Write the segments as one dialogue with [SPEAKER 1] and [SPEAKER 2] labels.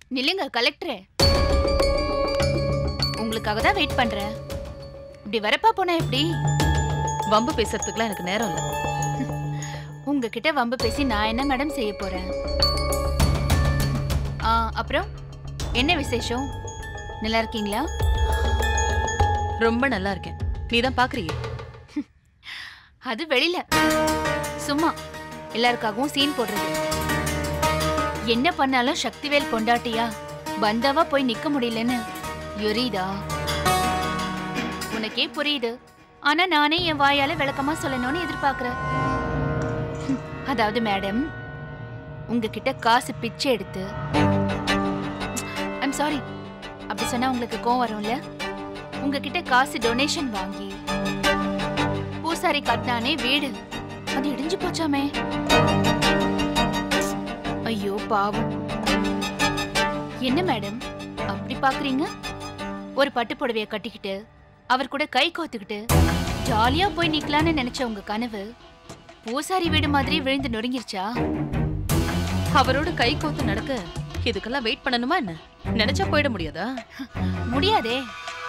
[SPEAKER 1] நில்லுங்க கலெக்டரே உங்களுக்காக தான் வெயிட் பண்றேன் இப்படி வரப்பா போனா எப்படி
[SPEAKER 2] வம்பு பேசுறதுக்குலாம் எனக்கு நேரம் இல்ல
[SPEAKER 1] உங்ககிட்ட வம்பு பேசி நான் என்ன மேடம் செய்ய போறேன் ஆ அப்புறம் என்ன விசேஷம் நல்லா இருக்கீங்களா
[SPEAKER 2] ரொம்ப நல்லா இருக்கேன் நீ தான் பாக்குறியே
[SPEAKER 1] அது வெளியில சும்மா எல்லாருக்காகவும் சீன் போடுறது என்ன பண்ணாலும் சக்திவேல் பொண்டாட்டியா பந்தாவா போய் நிக்க முடியலன்னு எரியுதா உனக்கே புரியுது ஆனா நானே என் வாயால விளக்கமா சொல்லணும்னு எதிர்பார்க்கறேன் ஹம், அதாவது மேடம் உங்ககிட்ட காசு பிச்சை எடுத்து ஐம் சாரி அப்படி சொன்னா உங்களுக்கு கோவம் வரும்ல உங்ககிட்ட காசு டொனேஷன் வாங்கி பூசாரி கட்டினானே வீடு அது இடிஞ்சு போச்சாமே ஐயோ பாவம் என்ன மேடம் அப்படி பாக்குறீங்க ஒரு பட்டு புடவைய கட்டிக்கிட்டு அவர் கூட கை கோத்துக்கிட்டு ஜாலியா போய் நிக்கலாம்னு நினைச்ச உங்க கனவு பூசாரி வீடு மாதிரி விழுந்து நொறுங்கிருச்சா
[SPEAKER 2] அவரோட கை கோத்து நடக்க இதுக்கெல்லாம் வெயிட் பண்ணணுமா என்ன நினைச்சா போயிட முடியாதா
[SPEAKER 1] முடியாதே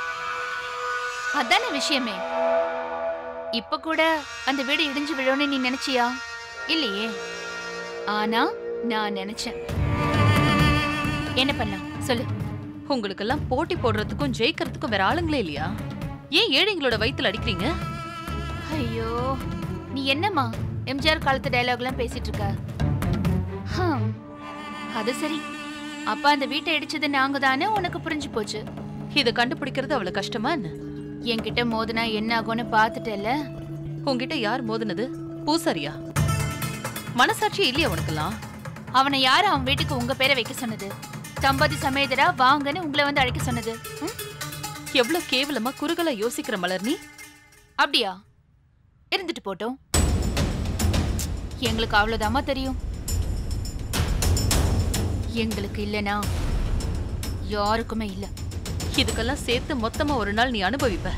[SPEAKER 1] அதானே விஷயமே இப்ப கூட அந்த வீடு இடிஞ்சு விழும்னு நீ நினைச்சியா இல்லையே ஆனா நான் நினைச்சேன் என்ன பண்ணலாம் சொல்லு
[SPEAKER 2] உங்களுக்கெல்லாம் போட்டி போடுறதுக்கும் ஜெயிக்கிறதுக்கும் வேற ஆளுங்களே இல்லையா ஏன் ஏழைங்களோட வயித்துல அடிக்கிறீங்க
[SPEAKER 1] ஐயோ நீ என்னம்மா எம்ஜிஆர் காலத்து டயலாக்லாம் பேசிட்டு இருக்க ஹம், அது சரி அப்ப அந்த வீட்டை இடிச்சது நாங்க தானே உனக்கு புரிஞ்சு போச்சு
[SPEAKER 2] இத கண்டுபிடிக்கிறது அவ்வளவு கஷ்டமா என்ன
[SPEAKER 1] என்கிட்ட மோதுனா என்ன ஆகும்னு பாத்துட்டல
[SPEAKER 2] உன்கிட்ட யார் மோதுனது பூசாரியா மனசாட்சி இல்லையா உனக்கெல்லாம்
[SPEAKER 1] அவனை யாரு அவன் வீட்டுக்கு உங்க பேரை வைக்க சொன்னது சம்பதி சமேதரா வாங்கன்னு உங்களை வந்து அழைக்க சொன்னது ம்?
[SPEAKER 2] எவ்வளவு கேவலமா குறுகலா யோசிக்கிற மலர் நீ
[SPEAKER 1] அப்படியா இருந்துட்டு போட்டோம் எங்களுக்கு அவ்வளவுதாம்மா தெரியும் எங்களுக்கு இல்லனா யாருக்குமே இல்ல
[SPEAKER 2] இதுக்கெல்லாம் சேர்த்து மொத்தமா ஒரு நாள் நீ அனுபவிப்ப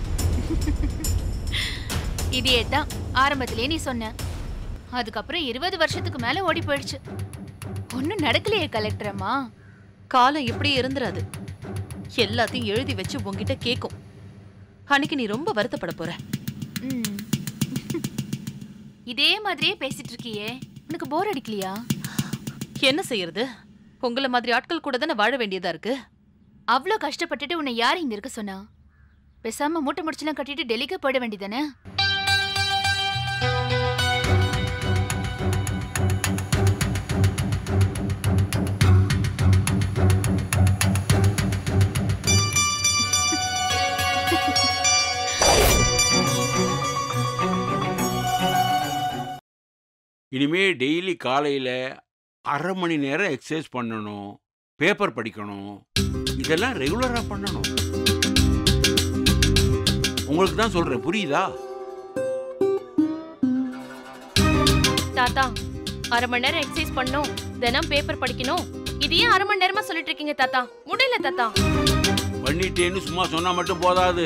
[SPEAKER 1] இதே தான் ஆரம்பத்திலே நீ சொன்ன அதுக்கப்புறம் இருபது வருஷத்துக்கு மேல ஓடி போயிடுச்சு ஒன்னும் நடக்கலையே கலெக்டர் அம்மா
[SPEAKER 2] காலம் இப்படியே இருந்துராது எல்லாத்தையும் எழுதி வச்சு உன்கிட்ட கேக்கும் அன்னைக்கு நீ ரொம்ப வருத்தப்பட போற
[SPEAKER 1] ம். இதே மாதிரியே பேசிட்டு இருக்கியே உனக்கு போர் அடிக்கலையா
[SPEAKER 2] என்ன செய்யறது உங்கள மாதிரி ஆட்கள் கூட தானே வாழ வேண்டியதா இருக்கு
[SPEAKER 1] அவ்வளோ கஷ்டப்பட்டுட்டு உன்னை யார் இங்க இருக்க சொன்னா பேசாம மூட்டை முடிச்செல்லாம் கட்டிட்டு டெல்லிக்கு போயிட வேண்டியதானே
[SPEAKER 3] இனிமே டெய்லி காலையில் அரை மணி நேரம் எக்ஸசைஸ் பண்ணணும் பேப்பர் படிக்கணும் இதெல்லாம் ரெகுலராக பண்ணணும் உங்களுக்கு தான் சொல்கிறேன் புரியுதா
[SPEAKER 4] தாத்தா அரை மணி நேரம் எக்ஸசைஸ் பண்ணணும் தினம் பேப்பர் படிக்கணும் இதையே அரை மணி நேரமா சொல்லிட்டு இருக்கீங்க தாத்தா முடியல தாத்தா
[SPEAKER 3] பண்ணிட்டேன்னு சும்மா சொன்னால் மட்டும் போதாது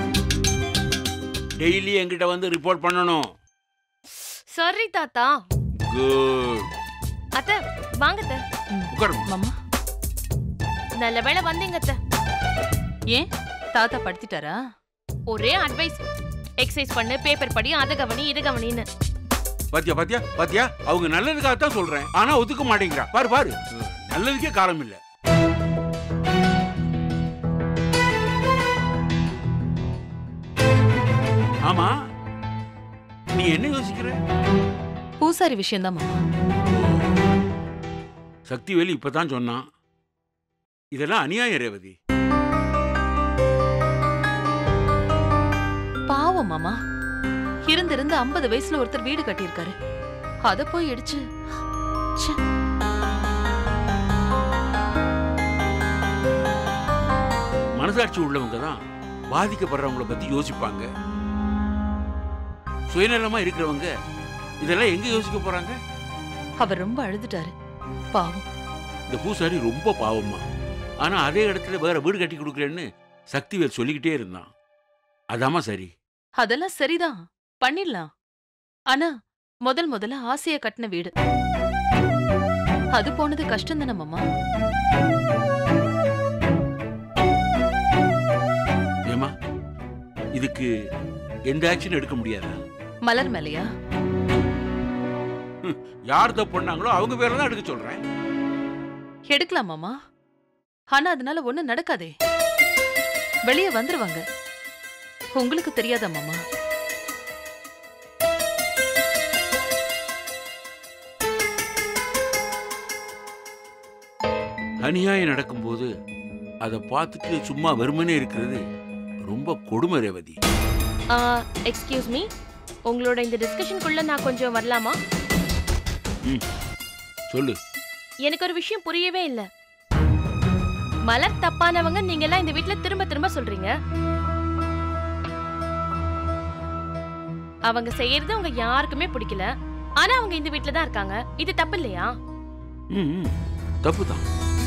[SPEAKER 3] டெய்லி என்கிட்ட வந்து ரிப்போர்ட் பண்ணணும்
[SPEAKER 4] சரி தாத்தா
[SPEAKER 3] குட்
[SPEAKER 4] அத்தை வாங்க அத்தை.
[SPEAKER 3] உட்காருங்க
[SPEAKER 2] மாமா
[SPEAKER 4] நல்ல வேளை வந்தீங்க அத்தை.
[SPEAKER 2] ஏன் தாத்தா படுத்திட்டாரா
[SPEAKER 4] ஒரே அட்வைஸ் எக்ஸசைஸ் பண்ணு பேப்பர் படி அதை கவனி இது கவனின்னு
[SPEAKER 3] பாத்தியா பாத்தியா பாத்தியா அவங்க நல்லதுக்காக தான் சொல்றேன் ஆனா ஒத்துக்க மாட்டேங்கிறா பாரு பாரு நல்லதுக்கே காலம் இல்ல ஆமா நீ என்ன யோசிக்கிற
[SPEAKER 2] பூசாரி விஷயம்தான் மாமா
[SPEAKER 3] சக்திவேலு இப்பதான் சொன்னான் இதெல்லாம் அநியாயம் ரேவதி
[SPEAKER 2] பாவம் மாமா இருந்திருந்து ஐம்பது வயசுல ஒருத்தர் வீடு கட்டியிருக்காரு அத போய் இடிச்சு ச்சே.
[SPEAKER 3] மனசாட்சி உள்ளவங்க தான் பாதிக்கப்படுறவங்கள பத்தி யோசிப்பாங்க சுயநலமா இருக்கிறவங்க இதெல்லாம் எங்க யோசிக்க போறாங்க
[SPEAKER 2] அவர் ரொம்ப அழுதுட்டாரு பாவம்
[SPEAKER 3] இந்த பூசாரி ரொம்ப பாவமா ஆனா அதே இடத்துல வேற வீடு கட்டி கொடுக்குறேன்னு சக்திவேல் சொல்லிக்கிட்டே இருந்தான் அதாம்மா சரி
[SPEAKER 2] அதெல்லாம் சரிதான் பண்ணிடலாம் ஆனா முதல் முதல்ல ஆசைய கட்டின வீடு அது போனது கஷ்டம் தானே மாமா
[SPEAKER 3] இதுக்கு எந்த ஆக்ஷன் எடுக்க முடியாதா
[SPEAKER 2] மலர் மேலையா
[SPEAKER 3] யார் தப்பு பண்ணாங்களோ அவங்க பேர்ல தான் எடுக்க சொல்றேன்
[SPEAKER 2] எடுக்கலாம் மாமா ஆனா அதனால ஒண்ணும் நடக்காதே வெளியே வந்துருவாங்க உங்களுக்கு தெரியாதா மாமா
[SPEAKER 3] அநியாயம் நடக்கும்போது அதை பார்த்துட்டு சும்மா வெறுமனே இருக்கிறது ரொம்ப கொடுமை ரேவதி
[SPEAKER 4] எக்ஸ்கியூஸ் மீ உங்களோட இந்த டிஸ்கஷனுக்குள்ள நான் கொஞ்சம் வரலாமா
[SPEAKER 3] சொல்லு
[SPEAKER 4] எனக்கு ஒரு விஷயம் புரியவே இல்ல மலர் தப்பானவங்க நீங்க எல்லாம் இந்த வீட்ல திரும்ப திரும்ப சொல்றீங்க அவங்க செய்யறது உங்க யாருக்குமே பிடிக்கல ஆனா அவங்க இந்த வீட்ல தான் இருக்காங்க இது தப்பு இல்லையா
[SPEAKER 3] ம் ம், தப்புதான்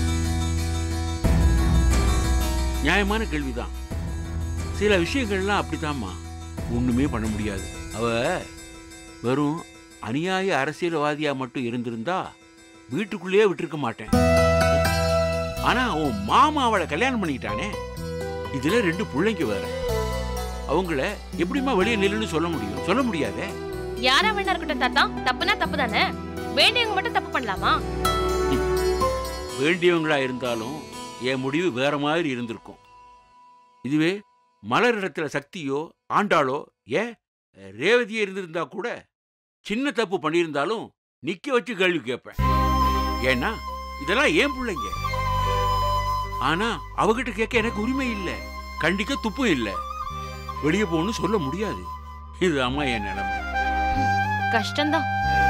[SPEAKER 3] நியாயமான கேள்விதான் சில விஷயங்கள்லாம் அப்படித்தாம்மா ஒண்ணுமே பண்ண முடியாது அவ வெறும் அநியாய அரசியல்வாதியா மட்டும் இருந்திருந்தா வீட்டுக்குள்ளேயே விட்டிருக்க மாட்டேன் ஆனா உன் மாமா அவளை கல்யாணம் பண்ணிக்கிட்டானே இதுல ரெண்டு பிள்ளைங்க வேற அவங்கள எப்படிம்மா வெளியே நில்லுன்னு சொல்ல முடியும் சொல்ல முடியாதே
[SPEAKER 4] யாரா வேணா இருக்கட்டும் தாத்தா தப்புனா தப்பு தானே வேண்டியவங்க மட்டும் தப்பு பண்ணலாமா
[SPEAKER 3] வேண்டியவங்களா இருந்தாலும் என் முடிவு வேற மாதிரி இருந்திருக்கும் இதுவே மலர் இடத்துல சக்தியோ ஆண்டாளோ ஏ ரேவதியே இருந்திருந்தா கூட சின்ன தப்பு பண்ணியிருந்தாலும் நிக்க வச்சு கேள்வி கேட்பேன் ஏன்னா இதெல்லாம் ஏன் பிள்ளைங்க ஆனா அவகிட்ட கேட்க எனக்கு உரிமை இல்லை கண்டிக்க துப்பும் இல்லை வெளியே போகணும்னு சொல்ல முடியாது இது அம்மா என் நிலைமை
[SPEAKER 4] கஷ்டம்தான்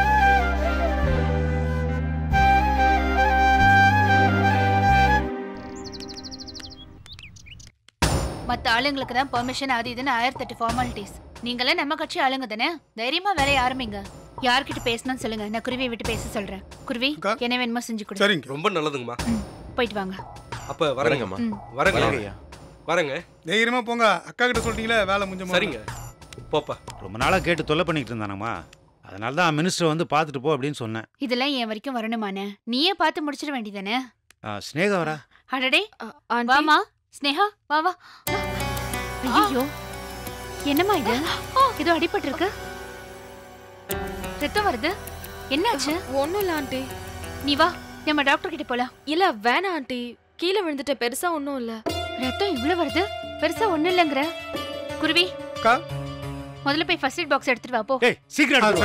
[SPEAKER 1] மத்த ஆளுங்களுக்கு தான் பெர்மிஷன் அது இதுன்னு ஆயிரத்தி எட்டு ஃபார்மாலிட்டிஸ் நீங்களே நம்ம கட்சி ஆளுங்க தானே தைரியமா வேலைய ஆரம்பிங்க யார்கிட்ட பேசணும்னு சொல்லுங்க நான் குருவியை விட்டு பேச சொல்றேன் குருவி
[SPEAKER 5] அக்கா.
[SPEAKER 1] என்ன வேணுமோ செஞ்சு கொடு
[SPEAKER 5] சரிங்க
[SPEAKER 6] ரொம்ப நல்லதுங்கம்மா
[SPEAKER 1] போயிட்டு வாங்க
[SPEAKER 6] அப்ப வரேங்கம்மா
[SPEAKER 1] ம்
[SPEAKER 6] வரேங்க
[SPEAKER 7] வரேங்கய்யா.
[SPEAKER 6] வரேங்க
[SPEAKER 5] தைரியமா போங்க அக்கா கிட்ட சொல்லிட்டீங்களே வேலை முடிஞ்ச
[SPEAKER 6] சரிங்க போப்பா
[SPEAKER 7] ரொம்ப நாளாக கேட்டு தொல்லை பண்ணிட்டு இருந்தானம்மா அதனால தான் மினிஸ்டர் வந்து பார்த்துட்டு போ அப்படின்னு சொன்னேன்
[SPEAKER 1] இதெல்லாம் என் வரைக்கும் வரணுமானே நீயே பார்த்து முடிச்சிட வேண்டியதானே
[SPEAKER 7] ஆ, ஸ்னேகா வரா
[SPEAKER 1] அடடே
[SPEAKER 4] ஆண்டி
[SPEAKER 1] வாமா ஸ்னேகா வா வா ஐயோ என்னம்மா இது ஏதோ அடிபட்டு இருக்கு ரத்தம் வருது என்னாச்சு
[SPEAKER 8] ஒன்றும் இல்லை ஆண்டி
[SPEAKER 1] நீ வா நம்ம டாக்டர் கிட்ட போலாம்
[SPEAKER 8] இல்லை வேணாம் ஆண்டி கீழே விழுந்துட்ட பெருசா ஒன்றும் இல்லை
[SPEAKER 1] ரத்தம் இவ்வளவு வருது பெருசா ஒண்ணு இல்லைங்கிற குருவி
[SPEAKER 5] அக்கா.
[SPEAKER 1] முதல்ல போய் ஃபர்ஸ்ட் எய்ட் பாக்ஸ் எடுத்துட்டு வா போ
[SPEAKER 7] டேய் சீக்கிரம்
[SPEAKER 5] ஆ
[SPEAKER 7] எடுத்துட்டு வா.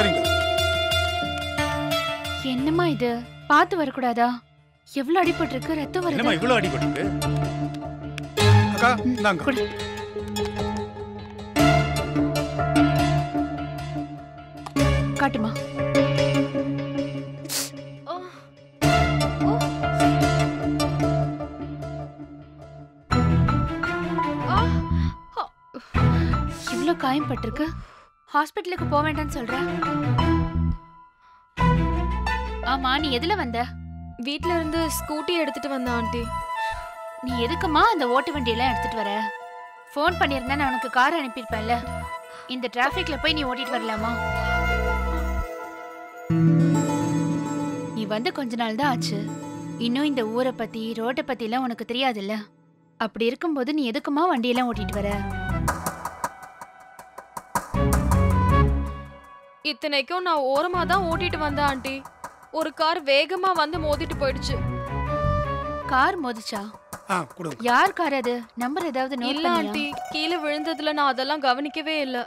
[SPEAKER 5] சரிங்க
[SPEAKER 1] என்னம்மா இது பார்த்து வரக்கூடாதா எவ்வளவு அடிபட்டு இருக்கு ரத்தம்
[SPEAKER 7] என்னம்மா
[SPEAKER 1] வருது
[SPEAKER 7] இவ்வளோ அடிபட்டு
[SPEAKER 5] அக்கா இந்தாங்க
[SPEAKER 1] கொடு காட்டுமா இவ்ளோ காயம் பட்டிருக்கு ஹாஸ்பிட்டலுக்கு போக வேண்டாம்னு சொல்ற ஆமா நீ எதுல வந்த
[SPEAKER 8] வீட்ல இருந்து ஸ்கூட்டி எடுத்துட்டு வந்தேன் ஆண்டி
[SPEAKER 1] நீ எதுக்குமா அந்த ஓட்டு வண்டியெல்லாம் எடுத்துட்டு வர ஃபோன் பண்ணியிருந்தா நான் உனக்கு கார் அனுப்பியிருப்பேன்ல இந்த டிராஃபிக்ல போய் நீ ஓட்டிட்டு வரலாமா நீ வந்து கொஞ்ச நாள் தான் ஆச்சு இன்னும் இந்த ஊரை பத்தி ரோட்டை பத்தி எல்லாம் உனக்கு தெரியாதுல்ல அப்படி இருக்கும்போது நீ எதுக்குமா வண்டியெல்லாம் ஓட்டிட்டு வர
[SPEAKER 8] இத்தனைக்கும் நான் ஓரமா தான் ஓட்டிட்டு வந்தேன் ஆண்டி ஒரு கார் வேகமா வந்து மோதிட்டு போயிடுச்சு
[SPEAKER 1] கார் மோதிச்சா
[SPEAKER 5] ஆ கொடுங்க
[SPEAKER 1] யார் கார் அது நம்பர் ஏதாவது நோட்
[SPEAKER 8] இல்ல
[SPEAKER 1] பண்ணியா
[SPEAKER 8] ஆண்டி கீழே விழுந்ததுல நான் அதெல்லாம் கவனிக்கவே இல்ல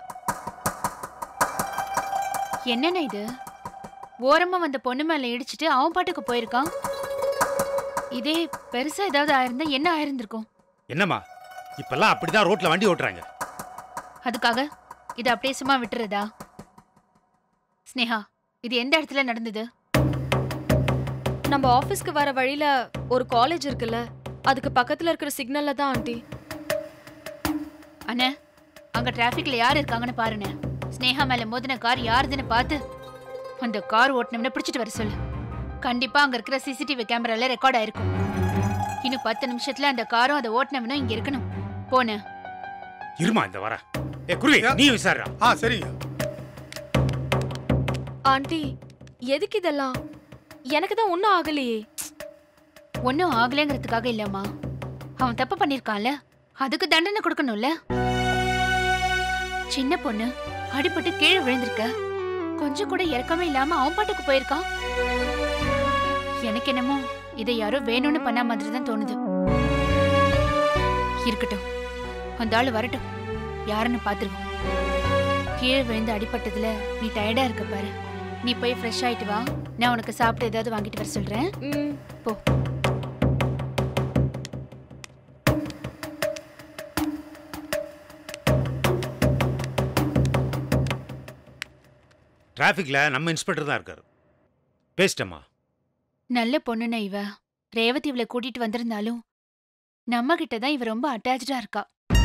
[SPEAKER 1] என்னென்ன இது ஓரமா வந்த பொண்ணு மேல இடிச்சிட்டு அவன் பாட்டுக்கு போயிருக்கான் இதே பெருசா ஏதாவது ஆயிருந்தா என்ன ஆயிருந்திருக்கும்
[SPEAKER 7] என்னம்மா இப்பெல்லாம் அப்படிதான் ரோட்ல வண்டி ஓட்டுறாங்க
[SPEAKER 1] அதுக்காக இது அப்படியே சும்மா விட்டுறதா ஸ்னேகா இது எந்த இடத்துல நடந்தது
[SPEAKER 8] நம்ம ஆபீஸ்க்கு வர வழியில ஒரு காலேஜ் இருக்குல்ல அதுக்கு பக்கத்துல இருக்கிற சிக்னல்ல தான் ஆண்டி
[SPEAKER 1] அண்ணே அங்க டிராஃபிக்ல யார் இருக்காங்கன்னு பாருண்ணே ஸ்னேகா மேல மோதின கார் யாருதுன்னு பார்த்து அந்த கார் ஓட்டுனவனை பிடிச்சிட்டு வர சொல்லு கண்டிப்பா அங்க இருக்கிற சிசிடிவி கேமரால ரெக்கார்ட் ஆயிருக்கும் இன்னும் பத்து நிமிஷத்துல அந்த காரும் அதை ஓட்டுனவனும் இங்க இருக்கணும் போன
[SPEAKER 7] இருமா இந்த வர ஏ குருவி நீ விசாரிடா
[SPEAKER 5] ஆ சரிங்க
[SPEAKER 8] ஆண்டி எதுக்கு இதெல்லாம் எனக்கு தான் ஒன்றும் ஆகலையே
[SPEAKER 1] ஒன்னும் ஆகலைங்கிறதுக்காக இல்லம்மா அவன் தப்பு பண்ணிருக்கான்ல அதுக்கு தண்டனை கொடுக்கணும்ல சின்ன பொண்ணு அடிபட்டு கீழே விழுந்திருக்க கொஞ்சம் கூட இறக்கமே இல்லாம அவன் பாட்டுக்கு போயிருக்கான் எனக்கு என்னமோ இதை யாரோ வேணும்னு பண்ண மாதிரி தான் தோணுது இருக்கட்டும் அந்த ஆளு வரட்டும் யாருன்னு பாத்துருவோம் கீழே விழுந்து அடிபட்டதுல நீ டயர்டா இருக்க பாரு நீ போய் ஃப்ரெஷ் ஆயிட்டு வா நான் உனக்கு சாப்பிட்டு ஏதாவது வாங்கிட்டு வர சொல்றேன்
[SPEAKER 8] ம்
[SPEAKER 1] போ
[SPEAKER 7] டிராஃபிக்கில் நம்ம இன்ஸ்பெக்டர் தான் இருக்காரு பேசிட்டேம்மா
[SPEAKER 1] நல்ல பொண்ணுண்ண இவ ரேவதி இவளை கூட்டிட்டு வந்திருந்தாலும் நம்ம கிட்ட தான் இவ ரொம்ப அட்டாச்சா இருக்கா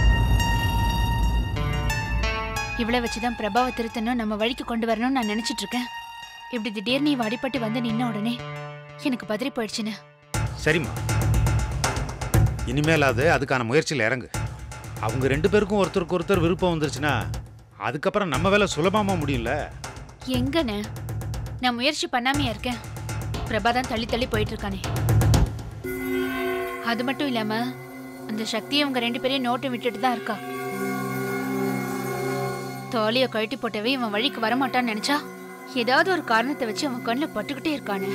[SPEAKER 1] இவளை வச்சுதான் பிரபாவை திருத்தணும் நம்ம வழிக்கு கொண்டு வரணும்னு நான் நினைச்சிட்டு இருக்கேன் இப்படி திடீர்னு இவ அடிபட்டு வந்து நின்ன உடனே எனக்கு பதறி போயிடுச்சுன்னு
[SPEAKER 7] சரிம்மா இனிமேலாவது அதுக்கான முயற்சியில் இறங்கு அவங்க ரெண்டு பேருக்கும் ஒருத்தருக்கு ஒருத்தர் விருப்பம் வந்துருச்சுன்னா அதுக்கப்புறம் நம்ம வேலை சுலபமாக முடியும்ல
[SPEAKER 1] எங்கண்ணே நான் முயற்சி பண்ணாமையா இருக்கேன் பிரபா தான் தள்ளி தள்ளி போயிட்டு இருக்கானே அது மட்டும் இல்லாம அந்த சக்தியை அவங்க ரெண்டு பேரையும் நோட்டை விட்டுட்டு தான் இருக்கா தோலிய கழட்டி போட்டவே இவன் வழிக்கு வரமாட்டான்னு நினைச்சா ஏதாவது ஒரு காரணத்தை வச்சு அவன் கண்ணில் பட்டுக்கிட்டே இருக்கானே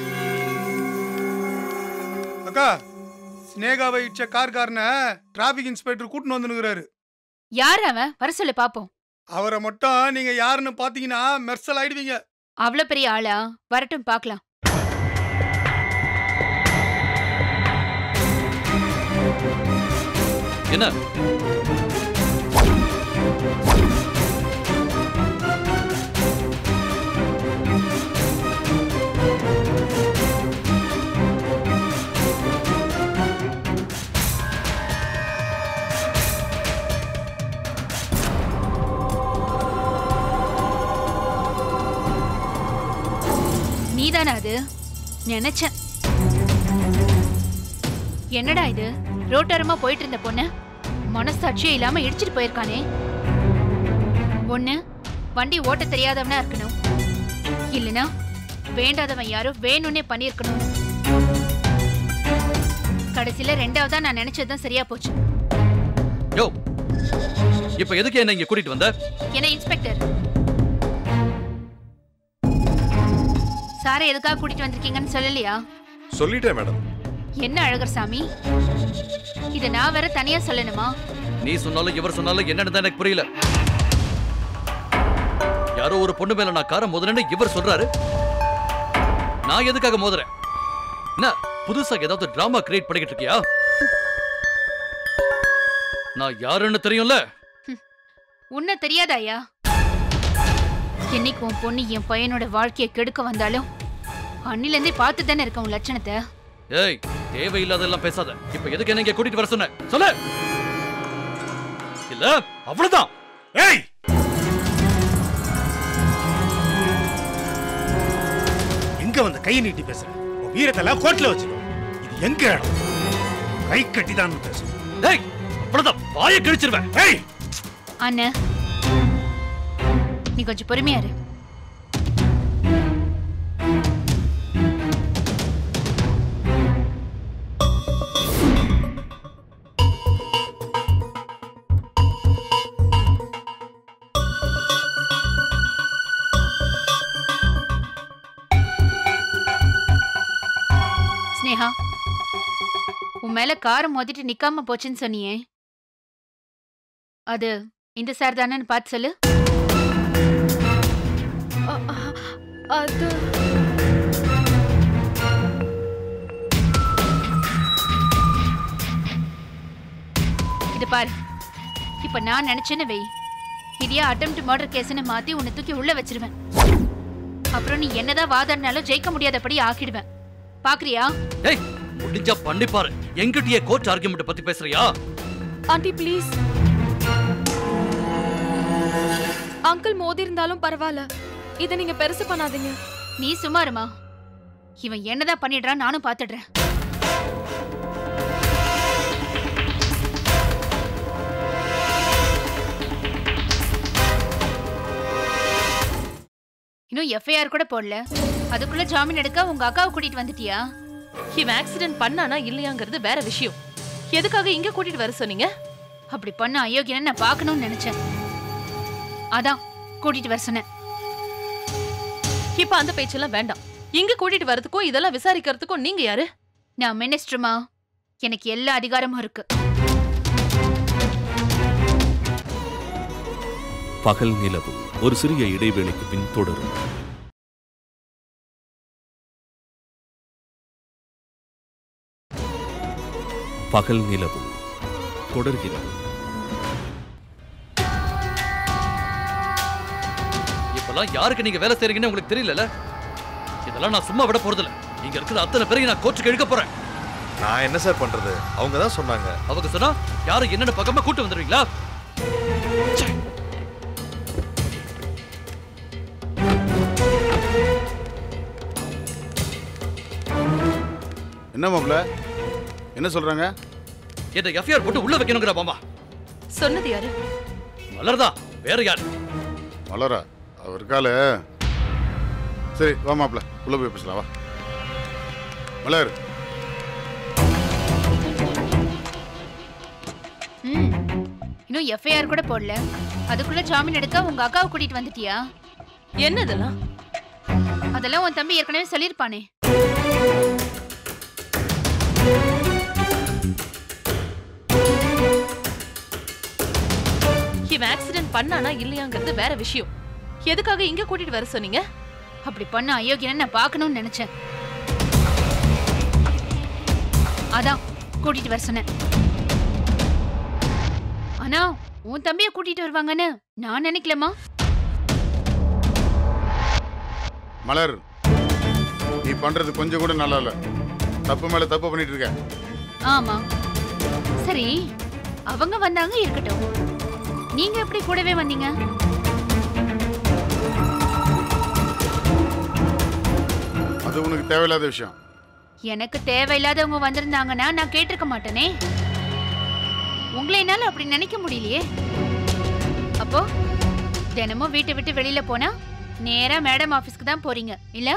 [SPEAKER 5] அக்கா ஸ்னேகாவை இச்ச கார்காரனை டிராஃபிக் இன்ஸ்பெக்டர் கூட்டின்னு வந்துனுக்குறாரு
[SPEAKER 1] யார் அவன் வர சொல்லு பாப்போம்
[SPEAKER 5] அவரை மட்டும் நீங்க யாருன்னு பாத்தீங்கன்னா மெர்சல் ஆயிடுவீங்க
[SPEAKER 1] அவ்வளோ பெரிய ஆளா வரட்டும் பார்க்கலாம்
[SPEAKER 9] என்ன
[SPEAKER 1] நீதானா அது நினைச்சேன் என்னடா இது ரோட்டோரமா போயிட்டு இருந்த பொண்ணு மனசாட்சியே இல்லாம இடிச்சிட்டு போயிருக்கானே ஒண்ணு வண்டி ஓட்ட தெரியாதவனா இருக்கணும் இல்லனா வேண்டாதவன் யாரோ வேணும்னே பண்ணியிருக்கணும் கடைசியில ரெண்டாவதா நான் நினைச்சதுதான் சரியா போச்சு
[SPEAKER 9] யோ இப்ப எதுக்கு என்ன இங்க கூட்டிட்டு வந்த
[SPEAKER 1] என்ன இன்ஸ்பெக்டர் சாரை எதுக்காக கூட்டிட்டு வந்திருக்கீங்கன்னு சொல்லலையா
[SPEAKER 6] சொல்லிட்டேன் மேடம்
[SPEAKER 1] என்ன அழகர் சாமி இத நான் வேற தனியா சொல்லணுமா
[SPEAKER 9] நீ சொன்னாலும் இவர் சொன்னாலும் என்னன்னு எனக்கு புரியல யாரோ ஒரு பொண்ணு மேல நான் காரை மோதுனேன்னு இவர் சொல்றாரு நான் எதுக்காக மோதுறேன் என்ன புதுசா ஏதாவது டிராமா கிரியேட் பண்ணிக்கிட்டு இருக்கியா நான் யாருன்னு தெரியும்ல
[SPEAKER 1] உன்ன தெரியாதாயா என்னைக்கு உன் பொண்ணு என் பையனோட வாழ்க்கையை கெடுக்க வந்தாலும் அண்ணில இருந்தே பார்த்து தானே இருக்க உன் லட்சணத்தை
[SPEAKER 9] ஏய் தேவையில்லாதெல்லாம் பேசாத இப்ப எதுக்கு என்ன இங்க கூட்டிட்டு வர சொன்ன சொல்லு இல்ல அவ்வளவுதான்
[SPEAKER 7] ஏய் எங்க வந்து கையை நீட்டி பேசுற உன் வீரத்தெல்லாம் கோட்ல வச்சுக்கோ இது எங்க இடம் கை கட்டி தான் பேசுறோம்
[SPEAKER 9] ஏய் அவ்வளவுதான் வாயை கிழிச்சிருவேன்
[SPEAKER 7] ஏய்
[SPEAKER 1] அண்ணா நீ கொஞ்சம் பொறுமையா இரு ஸ்னேகா உன் மேல காரை மோதிட்டு நிக்காம போச்சுன்னு சொன்னியே அது இந்த சார் தானேன்னு பார்த்து சொல்லு
[SPEAKER 8] அ- அ- அது
[SPEAKER 1] இது பாரு இப்ப நான் நினைச்சேன்னு வை இதையா அட்டெம்ட் மர்டர் கேஸ்னு மாத்தி உன்னை தூக்கி உள்ள வச்சிருவேன் அப்புறம் நீ என்னதான் வாதாடினாலும் ஜெயிக்க முடியாதபடி ஆக்கிடுவேன் பாக்குறியா
[SPEAKER 9] ஏய் முடிஞ்சா பண்ணி பாரு எங்கிட்டயே கோர்ட் ஆர்குமெண்ட் பத்தி பேசுறியா
[SPEAKER 8] ஆண்டி ப்ளீஸ் அங்கிள் மோதி இருந்தாலும் பரவாயில்ல இதை நீங்க பெருசு பண்ணாதீங்க
[SPEAKER 1] நீ சும்மா இருமா இவன் என்னதான் பண்ணிடுறான் நானும் பாத்துடுறேன் இன்னும் எஃப்ஐஆர் கூட போடல அதுக்குள்ள ஜாமீன் எடுக்க உங்க அக்காவை கூட்டிட்டு வந்துட்டியா
[SPEAKER 2] இவன் ஆக்சிடென்ட் பண்ணானா இல்லையாங்கிறது வேற விஷயம் எதுக்காக இங்க கூட்டிட்டு வர சொன்னீங்க
[SPEAKER 1] அப்படி பண்ண அயோக்கியனை நான் பார்க்கணும்னு நினைச்சேன் அதான் கூட்டிட்டு வர சொன்னேன்
[SPEAKER 2] இப்ப அந்த பேச்செல்லாம் வேண்டாம் இங்க கூட்டிட்டு வரதுக்கும் இதெல்லாம் விசாரிக்கிறதுக்கும் நீங்க யாரு
[SPEAKER 1] நான் மினிஸ்டருமா எனக்கு எல்லா அதிகாரமும் இருக்கு
[SPEAKER 10] பகல் நிலவு ஒரு சிறிய இடைவேளைக்கு பின் தொடரும் பகல் நிலவு தொடர்கிறது
[SPEAKER 9] இப்பெல்லாம் யாருக்கு நீங்க வேலை செய்றீங்கன்னு உங்களுக்கு தெரியல இதெல்லாம் நான் சும்மா விட போறதில்ல இங்க இருக்கிற அத்தனை பேரையும் நான் கோச்சுக்கு இழுக்க போறேன்
[SPEAKER 11] நான் என்ன சார் பண்றது அவங்க தான் சொன்னாங்க
[SPEAKER 9] அவங்க சொன்னா யாரும் என்னென்ன பக்கமா கூட்டு வந்துருவீங்களா
[SPEAKER 12] என்ன மாப்ள என்ன சொல்றாங்க
[SPEAKER 9] என்ன எஃப்ஐஆர் போட்டு உள்ள வைக்கணுங்கிற மாமா
[SPEAKER 2] சொன்னது யாரு
[SPEAKER 9] மலர்தான் வேற யார்
[SPEAKER 12] மலரா அவர் இருக்காளே சரி வா மாப்ள உள்ள போய் பேசலாம் வா மலர்
[SPEAKER 1] ம் இன்னும் எஃப்ஐஆர் கூட போடல அதுக்குள்ள ஜாமீன் எடுக்க உங்க அக்காவை கூட்டிட்டு வந்துட்டியா
[SPEAKER 2] என்ன இதெல்லாம்
[SPEAKER 1] அதெல்லாம் உன் தம்பி ஏற்கனவே சொல்லியிருப்பானே
[SPEAKER 2] இவன் ஆக்சிடென்ட் பண்ணானா இல்லையாங்கிறது வேற விஷயம் எதுக்காக இங்க கூட்டிட்டு வர சொன்னீங்க
[SPEAKER 1] அப்படி பண்ண அயோக்கியனை நான் பார்க்கணும்னு நினைச்சேன் அதான் கூட்டிட்டு வர சொன்னேன் ஆனா உன் தம்பியை கூட்டிட்டு வருவாங்கன்னு நான் நினைக்கலமா
[SPEAKER 12] மலர் நீ பண்றது கொஞ்சம் கூட நல்லா இல்ல தப்பு மேல தப்பு பண்ணிட்டு இருக்க
[SPEAKER 1] ஆமா சரி அவங்க வந்தாங்க இருக்கட்டும் நீங்க எப்படி கூடவே வந்தீங்க
[SPEAKER 12] அது உனக்கு தேவையில்லாத விஷயம்
[SPEAKER 1] எனக்கு தேவையில்லாதவங்க வந்திருந்தாங்கன்னா நான் கேட்டிருக்க மாட்டேனே உங்களை என்னால அப்படி நினைக்க முடியலையே அப்போ தினமும் வீட்டை விட்டு வெளியில போனா நேரா மேடம் ஆபீஸ்க்கு தான் போறீங்க இல்ல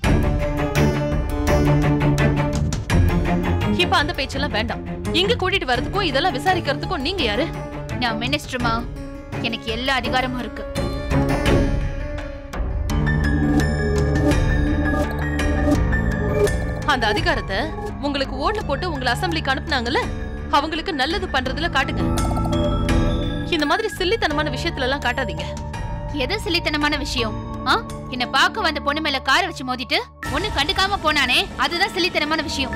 [SPEAKER 2] இப்ப அந்த பேச்செல்லாம் வேண்டாம் இங்க கூட்டிட்டு வரதுக்கும் இதெல்லாம் விசாரிக்கிறதுக்கும் நீங்க யாரு
[SPEAKER 1] நான் மினிஸ்டருமா எனக்கு எல்லா அதிகாரமும் இருக்கு
[SPEAKER 2] அந்த அதிகாரத்தை உங்களுக்கு ஓட்டு போட்டு உங்களை அசெம்பிளிக்கு அனுப்புனாங்கல்ல அவங்களுக்கு நல்லது பண்றதுல காட்டுங்க இந்த மாதிரி சில்லித்தனமான விஷயத்துல எல்லாம் காட்டாதீங்க
[SPEAKER 1] எது சிலித்தனமான விஷயம் ஆ என்ன பார்க்க வந்த பொண்ணு மேல காரை வச்சு மோதிட்டு ஒண்ணு கண்டுக்காம போனானே அதுதான் சிலித்தனமான விஷயம்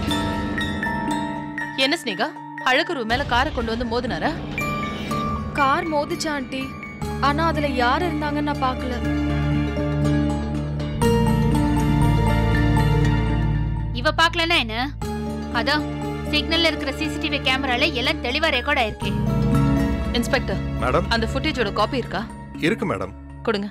[SPEAKER 2] என்ன ஸ்னேகா அழகுரு மேல காரை கொண்டு வந்து மோதினாரா
[SPEAKER 8] கார் மோதிச்சா ஆண்டி ஆனா அதுல யார் இருந்தாங்கன்னு நான் பார்க்கல
[SPEAKER 1] இவ பார்க்கலனா என்ன அதான் சிக்னல்ல இருக்கிற சிசிடிவி கேமரால எல்லாம் தெளிவா ரெக்கார்ட் ஆயிருக்கு
[SPEAKER 2] இன்ஸ்பெக்டர்
[SPEAKER 11] மேடம்
[SPEAKER 2] அந்த ஃபுட்டேஜோட காப்பி இருக்கா
[SPEAKER 11] இருக்கு மேடம்
[SPEAKER 2] கொடுங்க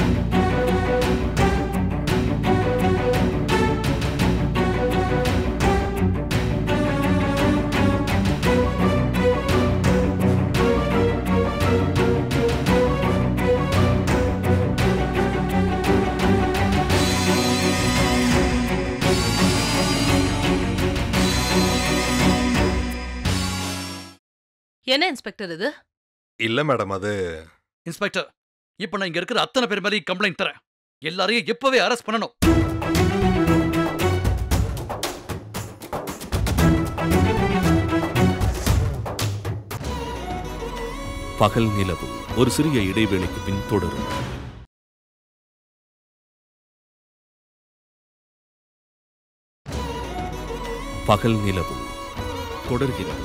[SPEAKER 2] என்ன இன்ஸ்பெக்டர் இது
[SPEAKER 11] இல்ல மேடம் அது
[SPEAKER 9] இன்ஸ்பெக்டர் இப்ப நான் இங்க இருக்கிற அத்தனை பேர் மாதிரி கம்ப்ளைண்ட் தரேன் எல்லாரையும் இப்பவே அரெஸ்ட் பண்ணணும்
[SPEAKER 10] பகல் நிலவு ஒரு சிறிய இடைவேளைக்கு பின் தொடரும் பகல் நிலவு தொடர்கிறது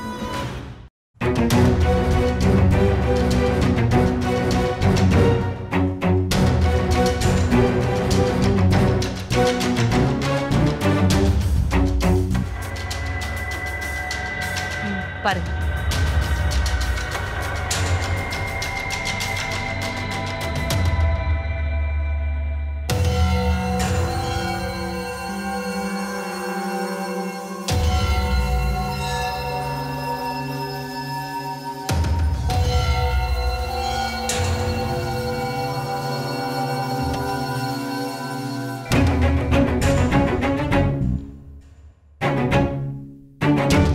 [SPEAKER 2] பாருங்க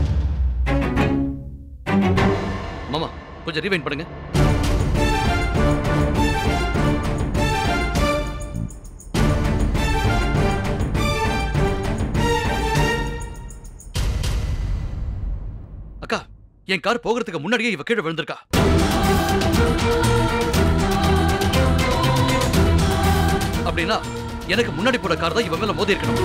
[SPEAKER 9] மாமா கொஞ்சம் ரீவைண்ட் பண்ணுங்க என் கார் போகிறதுக்கு முன்னாடியே இவ கீழே விழுந்திருக்கா அப்படின்னா எனக்கு முன்னாடி போற கார் தான் இவன் மேல மோதி இருக்கணும்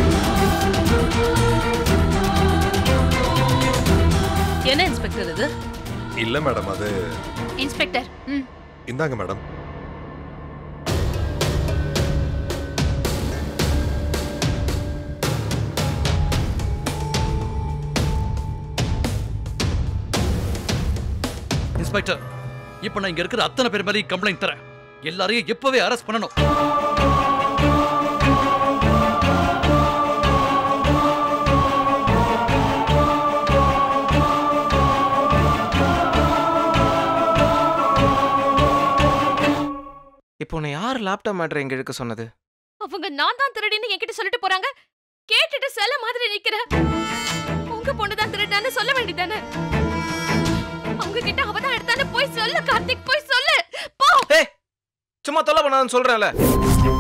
[SPEAKER 2] என்ன இன்ஸ்பெக்டர் இது
[SPEAKER 11] இல்ல மேடம் அது
[SPEAKER 1] இன்ஸ்பெக்டர் ம்
[SPEAKER 11] இந்தாங்க மேடம்
[SPEAKER 9] இன்ஸ்பெக்டர் இப்ப நான் இங்க இருக்கிற அத்தனை பேர் மேலேயும் கம்ப்ளைண்ட் தரேன் எல்லாரையும் இப்பவே அரெஸ்ட் பண்ணணும்
[SPEAKER 13] இப்போ உன்னை யார் லேப்டாப் மேட்ரு எங்க எடுக்க சொன்னது
[SPEAKER 4] அவங்க நான் தான் திருடின்னு என்கிட்ட சொல்லிட்டு போறாங்க கேட்டுட்டு செல்ல மாதிரி நிக்கிற உங்க பொண்ணு தான் திருடான்னு சொல்ல வேண்டியதானே அவங்க கிட்ட அவ தான் எடுத்தான்னு போய் சொல்லு கார்த்திக் போய் சொல்லு போ
[SPEAKER 13] சும்மா தொல்லை பண்ணாதுன்னு சொல்றேன்ல